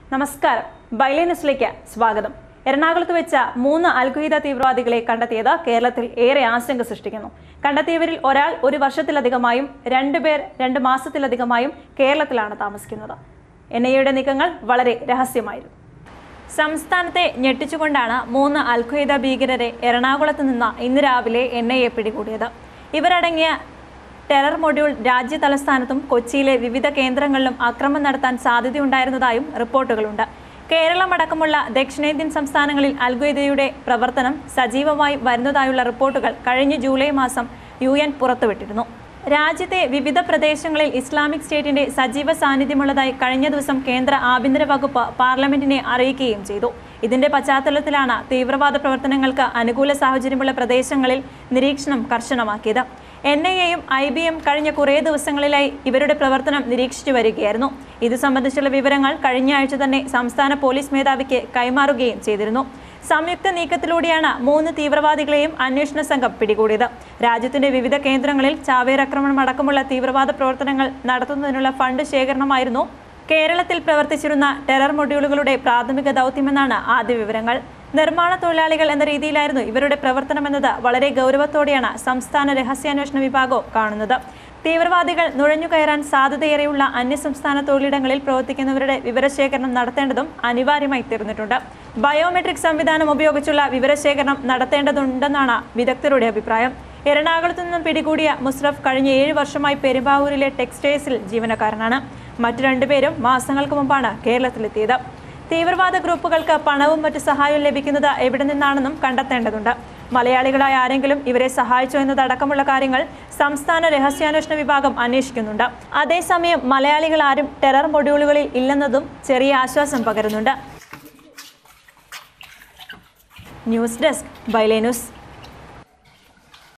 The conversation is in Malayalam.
നമസ്കാരം ബൈലേ ന്യൂസിലേക്ക് സ്വാഗതം എറണാകുളത്ത് വെച്ച മൂന്ന് അൽഖ്വയ്ദ തീവ്രവാദികളെ കണ്ടെത്തിയത് കേരളത്തിൽ ഏറെ ആശങ്ക സൃഷ്ടിക്കുന്നു കണ്ടെത്തിയവരിൽ ഒരാൾ ഒരു വർഷത്തിലധികമായും രണ്ടുപേർ രണ്ട് മാസത്തിലധികമായും കേരളത്തിലാണ് താമസിക്കുന്നത് എൻ ഐയുടെ നീക്കങ്ങൾ വളരെ രഹസ്യമായിരുന്നു സംസ്ഥാനത്തെ ഞെട്ടിച്ചുകൊണ്ടാണ് മൂന്ന് അൽഖ്വയ്ദ ഭീകരരെ എറണാകുളത്ത് നിന്ന് ഇന്ന് രാവിലെ എൻ ഐ എ പിടികൂടിയത് ഇവരടങ്ങിയ ടെറർ മൊഡ്യൂൾ രാജ്യ തലസ്ഥാനത്തും കൊച്ചിയിലെ വിവിധ കേന്ദ്രങ്ങളിലും ആക്രമണം നടത്താൻ സാധ്യതയുണ്ടായിരുന്നതായും റിപ്പോർട്ടുകളുണ്ട് കേരളമടക്കമുള്ള ദക്ഷിണേന്ത്യൻ സംസ്ഥാനങ്ങളിൽ അൽഖ്വയ്ദയുടെ പ്രവർത്തനം സജീവമായി വരുന്നതായുള്ള റിപ്പോർട്ടുകൾ കഴിഞ്ഞ ജൂലൈ മാസം യു എൻ പുറത്തുവിട്ടിരുന്നു രാജ്യത്തെ വിവിധ പ്രദേശങ്ങളിൽ ഇസ്ലാമിക് സ്റ്റേറ്റിന്റെ സജീവ സാന്നിധ്യമുള്ളതായി കഴിഞ്ഞ ദിവസം കേന്ദ്ര ആഭ്യന്തര വകുപ്പ് പാർലമെന്റിനെ അറിയിക്കുകയും ചെയ്തു ഇതിന്റെ പശ്ചാത്തലത്തിലാണ് തീവ്രവാദ പ്രവർത്തനങ്ങൾക്ക് അനുകൂല സാഹചര്യമുള്ള പ്രദേശങ്ങളിൽ നിരീക്ഷണം കർശനമാക്കിയത് എൻ ഐ എയും ഐ ബി എം കഴിഞ്ഞ കുറേ ദിവസങ്ങളിലായി ഇവരുടെ പ്രവർത്തനം നിരീക്ഷിച്ചു വരികയായിരുന്നു ഇത് സംബന്ധിച്ചുള്ള വിവരങ്ങൾ കഴിഞ്ഞ ആഴ്ച തന്നെ സംസ്ഥാന പോലീസ് മേധാവിക്ക് കൈമാറുകയും ചെയ്തിരുന്നു സംയുക്ത നീക്കത്തിലൂടെയാണ് മൂന്ന് തീവ്രവാദികളെയും അന്വേഷണ സംഘം പിടികൂടിയത് രാജ്യത്തിന്റെ വിവിധ കേന്ദ്രങ്ങളിൽ ചാവേറാക്രമണം അടക്കമുള്ള തീവ്രവാദ പ്രവർത്തനങ്ങൾ നടത്തുന്നതിനുള്ള ഫണ്ട് ശേഖരണമായിരുന്നു കേരളത്തിൽ പ്രവർത്തിച്ചിരുന്ന ടെറർ മൊഡ്യൂളുകളുടെ പ്രാഥമിക ദൗത്യമെന്നാണ് ആദ്യ വിവരങ്ങൾ നിർമ്മാണ തൊഴിലാളികൾ എന്ന രീതിയിലായിരുന്നു ഇവരുടെ പ്രവർത്തനമെന്നത് വളരെ ഗൗരവത്തോടെയാണ് സംസ്ഥാന രഹസ്യാന്വേഷണ വിഭാഗവും കാണുന്നത് തീവ്രവാദികൾ നുഴഞ്ഞുകയറാൻ സാധ്യതയേറെയുള്ള അന്യസംസ്ഥാന തൊഴിലിടങ്ങളിൽ പ്രവർത്തിക്കുന്നവരുടെ വിവരശേഖരണം നടത്തേണ്ടതും അനിവാര്യമായി തീർന്നിട്ടുണ്ട് ബയോമെട്രിക് സംവിധാനം ഉപയോഗിച്ചുള്ള വിവരശേഖരണം നടത്തേണ്ടതുണ്ടെന്നാണ് വിദഗ്ധരുടെ അഭിപ്രായം എറണാകുളത്തു നിന്നും പിടികൂടിയ മുസ്രഫ് കഴിഞ്ഞ ഏഴ് വർഷമായി പെരുമ്പാവൂരിലെ ടെക്സ്റ്റൈൽസിൽ ജീവനക്കാരനാണ് മറ്റു രണ്ടുപേരും മാസങ്ങൾക്ക് മുമ്പാണ് കേരളത്തിലെത്തിയത് തീവ്രവാദ ഗ്രൂപ്പുകൾക്ക് പണവും മറ്റു സഹായവും ലഭിക്കുന്നത് എവിടെ നിന്നാണെന്നും കണ്ടെത്തേണ്ടതുണ്ട് മലയാളികളായ ആരെങ്കിലും ഇവരെ സഹായിച്ചോ എന്നതടക്കമുള്ള കാര്യങ്ങൾ സംസ്ഥാന രഹസ്യാന്വേഷണ വിഭാഗം അന്വേഷിക്കുന്നുണ്ട് അതേസമയം മലയാളികൾ ആരും ടെറർ മൊഡ്യൂളുകളിൽ ഇല്ലെന്നതും ചെറിയ ആശ്വാസം പകരുന്നുണ്ട് ന്യൂസ് ഡെസ്ക് ബൈലേ ന്യൂസ്